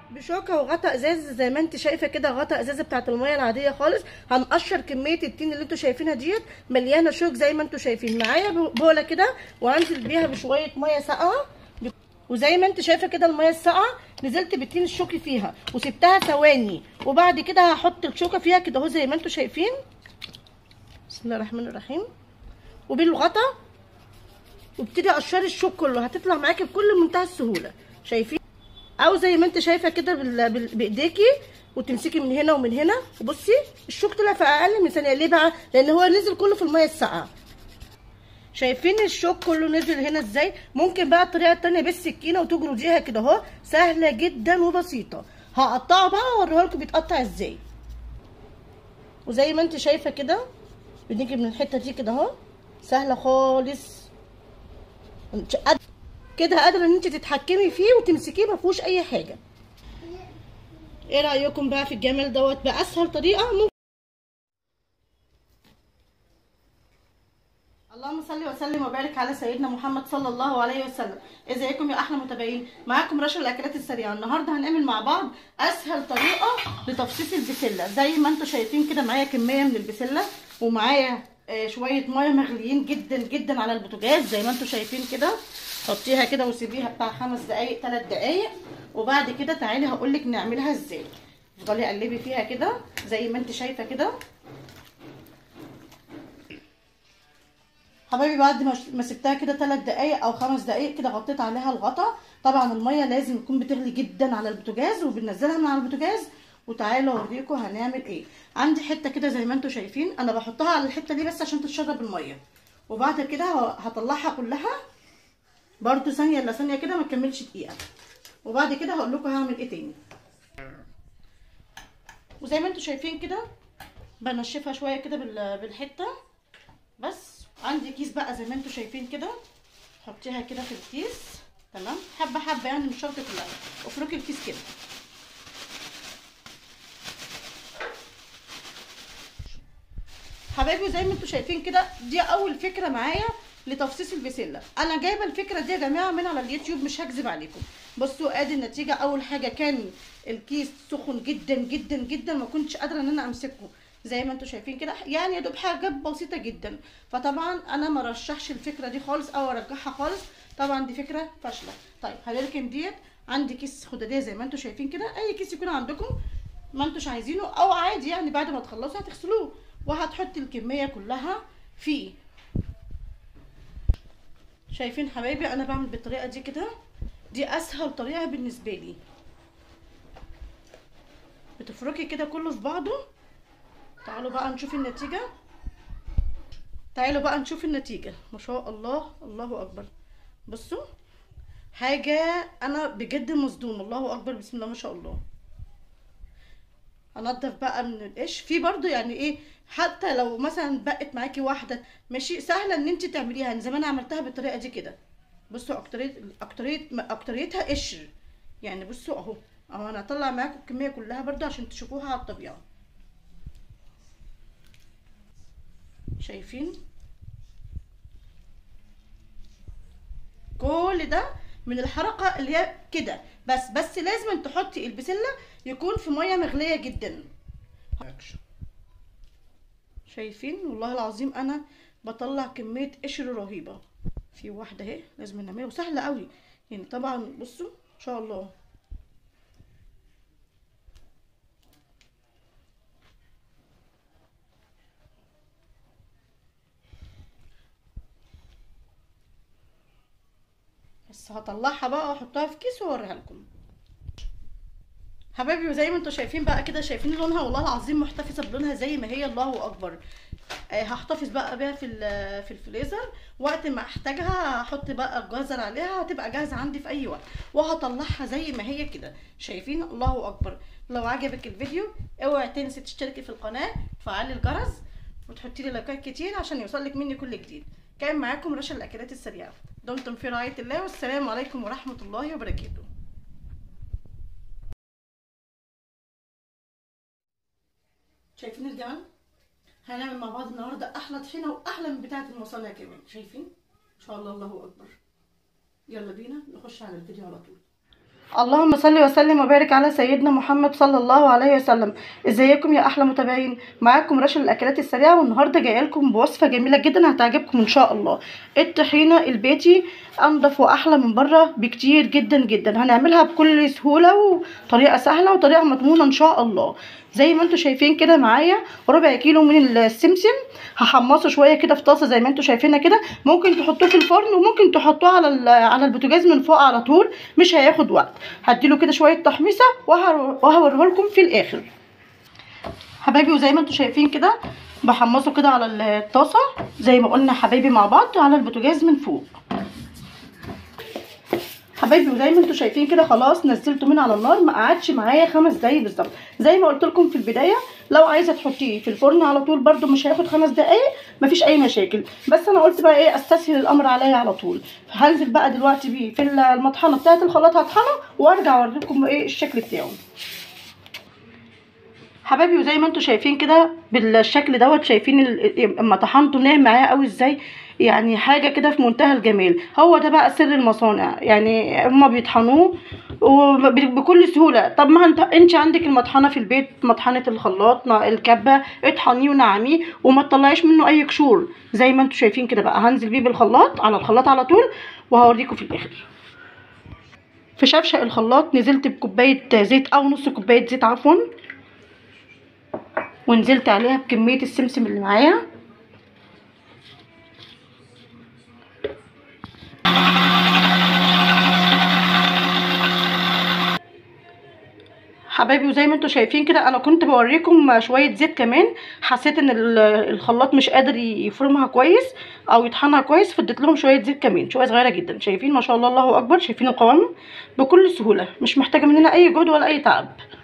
بشوكه وغطا ازاز زي ما انت شايفه كده غطا ازازه بتاعت الميه العاديه خالص هنقشر كميه التين اللي انتوا شايفينها ديت مليانه شوك زي ما انتوا شايفين معايا بوله كده وهنزل بيها بشويه ميه ساقعه وزي ما انت شايفه كده الميه الساقعه نزلت بالتين الشوكي فيها وسبتها ثواني وبعد كده هحط الشوكه فيها كده اهو زي ما انتوا شايفين بسم الله الرحمن الرحيم وبالغطا وابتدي قشري الشوك كله هتطلع معاكي بكل منتهى السهوله شايفين او زي ما انت شايفه كده بال- بال- بايديكي وتمسكي من هنا ومن هنا وبصي الشوك طلع في اقل من ثانيه ليه بقى لان هو نزل كله في الميه الساقعه شايفين الشوك كله نزل هنا ازاي ممكن بقى الطريقه التانية بالسكينه وتجرديها كده اهو سهله جدا وبسيطه هقطعه بقى واوريها لكم بيتقطع ازاي وزي ما انت شايفه كده بنيجي من الحته دي كده اهو سهله خالص انت قاد- كده قادره ان انت تتحكمي فيه وتمسكيه ما فيهوش اي حاجه ايه رايكم بقى في الجمال دوت باسهل طريقه ممكن اللهم صل وسلم وبارك على سيدنا محمد صلى الله عليه وسلم ازيكم يا احلى متابعين معاكم رشا الاكلات السريعه النهارده هنعمل مع بعض اسهل طريقه لتفصيص البسله زي ما انتم شايفين كده معايا كميه من البسله ومعايا آه، شويه ميه مغليين جدا جدا على البوتاجاز زي ما انتم شايفين كده حطيها كده وسيبيها بتاع خمس دقايق ثلاث دقايق وبعد كده تعالي هقول لك نعملها ازاي افضلي قلبي فيها كده زي ما انت شايفه كده حبايبي بعد ما ما سبتها كده 3 دقايق او 5 دقايق كده غطيت عليها الغطا طبعا الميه لازم تكون بتغلي جدا على البوتاجاز وبننزلها من على البوتاجاز وتعالوا اوريكم هنعمل ايه عندي حته كده زي ما انتم شايفين انا بحطها على الحته دي بس عشان تتشرب الميه وبعد كده هطلعها كلها برضو ثانيه الا ثانيه كده ما تكملش دقيقه وبعد كده هقول لكم هعمل ايه تاني وزي ما انتم شايفين كده بنشفها شويه كده بال- بالحته بس عندي كيس بقى زي ما انتم شايفين كده حطيها كده في الكيس تمام حبه حبه يعني مش شرط كلها افركي الكيس كده حبايبي زي ما انتم شايفين كده دي اول فكره معايا لتفصيص البسله انا جايبه الفكره دي يا جماعه من على اليوتيوب مش هكذب عليكم بصوا ادي النتيجه اول حاجه كان الكيس سخن جدا جدا جدا ما كنتش قادره ان انا امسكه زي ما انتم شايفين كده يعني يا دوب حاجات بسيطه جدا فطبعا انا ما رشحش الفكره دي خالص او ارجعها خالص طبعا دي فكره فاشله طيب هنركن ديت عندي كيس خداديه زي ما انتم شايفين كده اي كيس يكون عندكم ما انتوش عايزينه او عادي يعني بعد ما تخلصوا هتغسلوه وهتحطي الكميه كلها فيه شايفين حبايبي انا بعمل بالطريقه دي كده دي اسهل طريقه بالنسبه لي بتفركي كده كله في بعضه تعالوا بقى نشوف النتيجه تعالوا بقى نشوف النتيجه ما شاء الله الله اكبر بصوا حاجه انا بجد مصدوم الله اكبر بسم الله ما شاء الله انضف بقى من القش في برضو يعني ايه حتى لو مثلا بقت معاكي واحده ماشي سهله ان انت تعمليها يعني زي ما انا عملتها بالطريقه دي كده بصوا اكتريه اكتريه اكتريتها قشر يعني بصوا اهو اهو انا هطلع معاكم الكميه كلها برضو عشان تشوفوها على الطبيعه شايفين كل ده من الحركه اللي هي كده بس بس لازم تحطي البسله يكون في ميه مغليه جدا شايفين والله العظيم انا بطلع كميه قشر رهيبه في واحده اهي لازم نعملها وسهله قوي يعني طبعا بصوا ان شاء الله بس هطلعها بقى واحطها في كيس واوريها لكم حبايبي وزي ما انتم شايفين بقى كده شايفين لونها والله العظيم محتفظه بلونها زي ما هي الله اكبر آه هحتفظ بقى بيها في في الفريزر وقت ما احتاجها هحط بقى الجزر عليها هتبقى جاهزه عندي في اي وقت وهطلعها زي ما هي كده شايفين الله اكبر لو عجبك الفيديو اوعي تنسي تشتركي في القناه وتفعلي الجرس وتحطي لي لايكات كتير عشان يوصلك مني كل جديد كان معاكم رشا الاكلات السريعه دمتم في رعايه الله والسلام عليكم ورحمه الله وبركاته شايفين الجمال هنعمل مع بعض النهارده احلى طحينه واحلى من بتاعه المصانع كمان شايفين ان شاء الله الله اكبر يلا بينا نخش على الفيديو على طول اللهم صل وسلم وبارك على سيدنا محمد صلى الله عليه وسلم ازيكم يا احلى متابعين معاكم رشا الاكلات السريعه والنهارده جايه لكم بوصفه جميله جدا هتعجبكم ان شاء الله الطحينه البيتي انضف واحلى من بره بكتير جدا جدا هنعملها بكل سهوله وطريقه سهله وطريقه مضمونه ان شاء الله زي ما انتم شايفين كده معايا ربع كيلو من السمسم هحمصه شويه كده في طاسه زي ما انتم شايفينها كده ممكن تحطوه في الفرن وممكن تحطوه على على البوتاجاز من فوق على طول مش هياخد وقت هديله كده شويه تحميصه وهوريه لكم في الاخر حبايبي وزي ما انتم شايفين كده بحمصه كده على الطاسه زي ما قلنا حبايبي مع بعض على البوتاجاز من فوق حبايبي وزي ما انتم شايفين كده خلاص نزلته من على النار ما قعدش معايا خمس دقايق بالظبط زي ما قلت لكم في البدايه لو عايزه تحطيه في الفرن على طول برده مش هياخد خمس دقايق مفيش اي مشاكل بس انا قلت بقى ايه استسهل الامر عليا على طول هنزل بقى دلوقتي بيه في المطحنه بتاعه الخلاط هطحنه وارجع اوريكم ايه الشكل بتاعه حبايبي وزي ما انتم شايفين كده بالشكل دوت شايفين اما طحنته ناعم معايا قوي ازاي يعني حاجه كده في منتهى الجمال هو ده بقى سر المصانع يعني هما بيطحنوه بكل سهوله طب ما انت انت عندك المطحنه في البيت مطحنه الخلاط الكبه اطحنيه ونعميه وما تطلعيش منه اي قشور زي ما انتم شايفين كده بقى هنزل بيه بالخلاط على الخلاط على طول وهوريكم في الاخر في شفشق الخلاط نزلت بكوبايه زيت او نص كوبايه زيت عفوا ونزلت عليها بكميه السمسم اللي معايا حبايبي وزي ما انتم شايفين كده انا كنت بوريكم شويه زيت كمان حسيت ان الخلاط مش قادر يفرمها كويس او يطحنها كويس فديت لهم شويه زيت كمان شويه صغيره جدا شايفين ما شاء الله الله اكبر شايفين القوام بكل سهوله مش محتاجه مننا اي جهد ولا اي تعب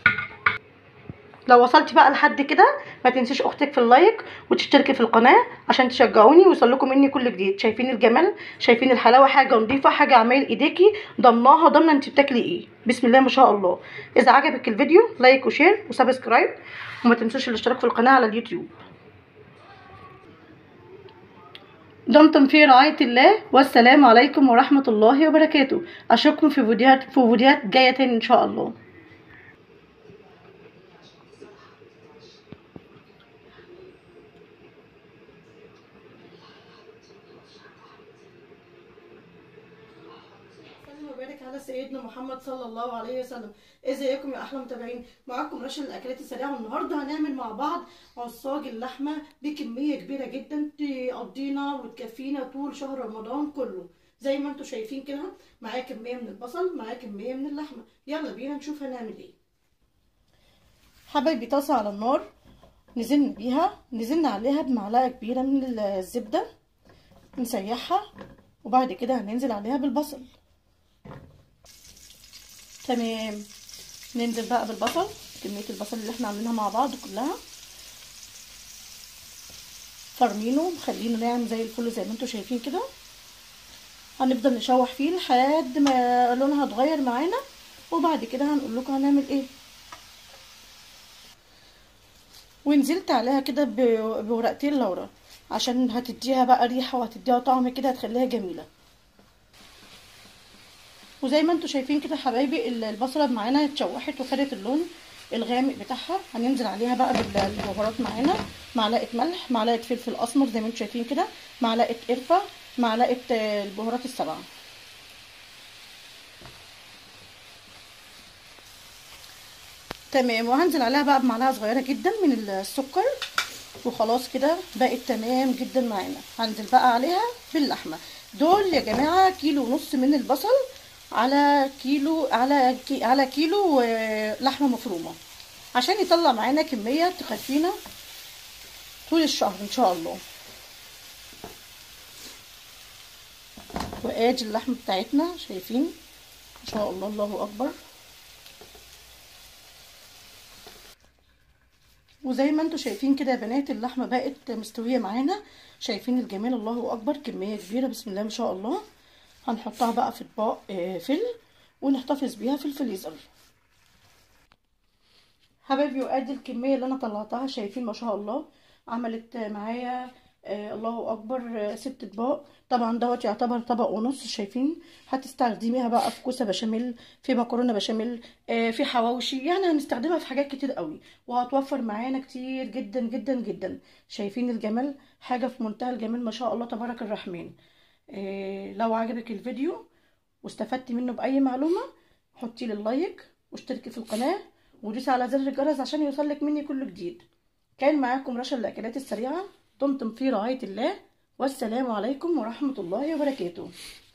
لو وصلتي بقى لحد كده ما تنسيش اختك في اللايك وتشتركي في القناه عشان تشجعوني ويوصل لكم مني كل جديد شايفين الجمال شايفين الحلاوه حاجه نظيفه حاجه عمايل ايديكي ضمناها ضامنه انت بتاكلي ايه بسم الله ما شاء الله اذا عجبك الفيديو لايك وشير وسبسكرايب وما تنسوش الاشتراك في القناه على اليوتيوب دمتم في رعاية الله والسلام عليكم ورحمة الله وبركاته أشوفكم في فيديوهات في فيديوهات جاية تاني إن شاء الله وبارك على سيدنا محمد صلى الله عليه وسلم ازيكم يا احلى متابعين معاكم رشا الاكلات السريعه والنهارده هنعمل مع بعض عصاج اللحمه بكميه كبيره جدا تقضينا وتكفينا طول شهر رمضان كله زي ما انتم شايفين كده معايا كميه من البصل معايا كميه من اللحمه يلا بينا نشوف هنعمل ايه حبايبي طاسه على النار نزلنا بيها نزلنا عليها بمعلقه كبيره من الزبده نسيحها وبعد كده هننزل عليها بالبصل تمام ننزل بقى بالبصل كميه البصل اللي احنا عاملينها مع بعض كلها فرمينه مخلينه ناعم زي الفل زي ما انتم شايفين كده هنفضل نشوح فيه لحد ما لونها اتغير معانا وبعد كده هنقول لكم هنعمل ايه ونزلت عليها كده بورقتين لورا عشان هتديها بقى ريحه وهتديها طعم كده هتخليها جميله وزي ما انتم شايفين كده حبايبي البصله معانا اتشوحت وخدت اللون الغامق بتاعها هننزل عليها بقى بالبهارات معانا معلقه ملح معلقه فلفل اسمر زي ما انتم شايفين كده معلقه قرفه معلقه البهارات السبعه تمام وهنزل عليها بقى بمعلقه صغيره جدا من السكر وخلاص كده بقت تمام جدا معانا هنزل بقى عليها باللحمه دول يا جماعه كيلو ونص من البصل على كيلو على كي على كيلو لحمه مفرومه عشان يطلع معانا كميه تكفينا طول الشهر ان شاء الله وادي اللحمه بتاعتنا شايفين ما شاء الله الله اكبر وزي ما انتم شايفين كده يا بنات اللحمه بقت مستويه معانا شايفين الجمال الله اكبر كميه كبيره بسم الله ما شاء الله هنحطها بقى في اطباق فل ونحتفظ بيها في الفريزر حبايبي وادي الكميه اللي انا طلعتها شايفين ما شاء الله عملت معايا آه الله اكبر آه ست اطباق طبعا دوت يعتبر طبق ونص شايفين هتستخدميها بقى في كوسه بشاميل في مكرونه بشاميل آه في حواوشي يعني هنستخدمها في حاجات كتير قوي وهتوفر معانا كتير جدا جدا جدا شايفين الجمال حاجه في منتهى الجمال ما شاء الله تبارك الرحمن آه لو عجبك الفيديو واستفدتي منه باي معلومه حطي لي اللايك واشتركي في القناه ودوسي على زر الجرس عشان يوصلك مني كل جديد كان معاكم رشا الاكلات السريعه دمتم في رعايه الله والسلام عليكم ورحمه الله وبركاته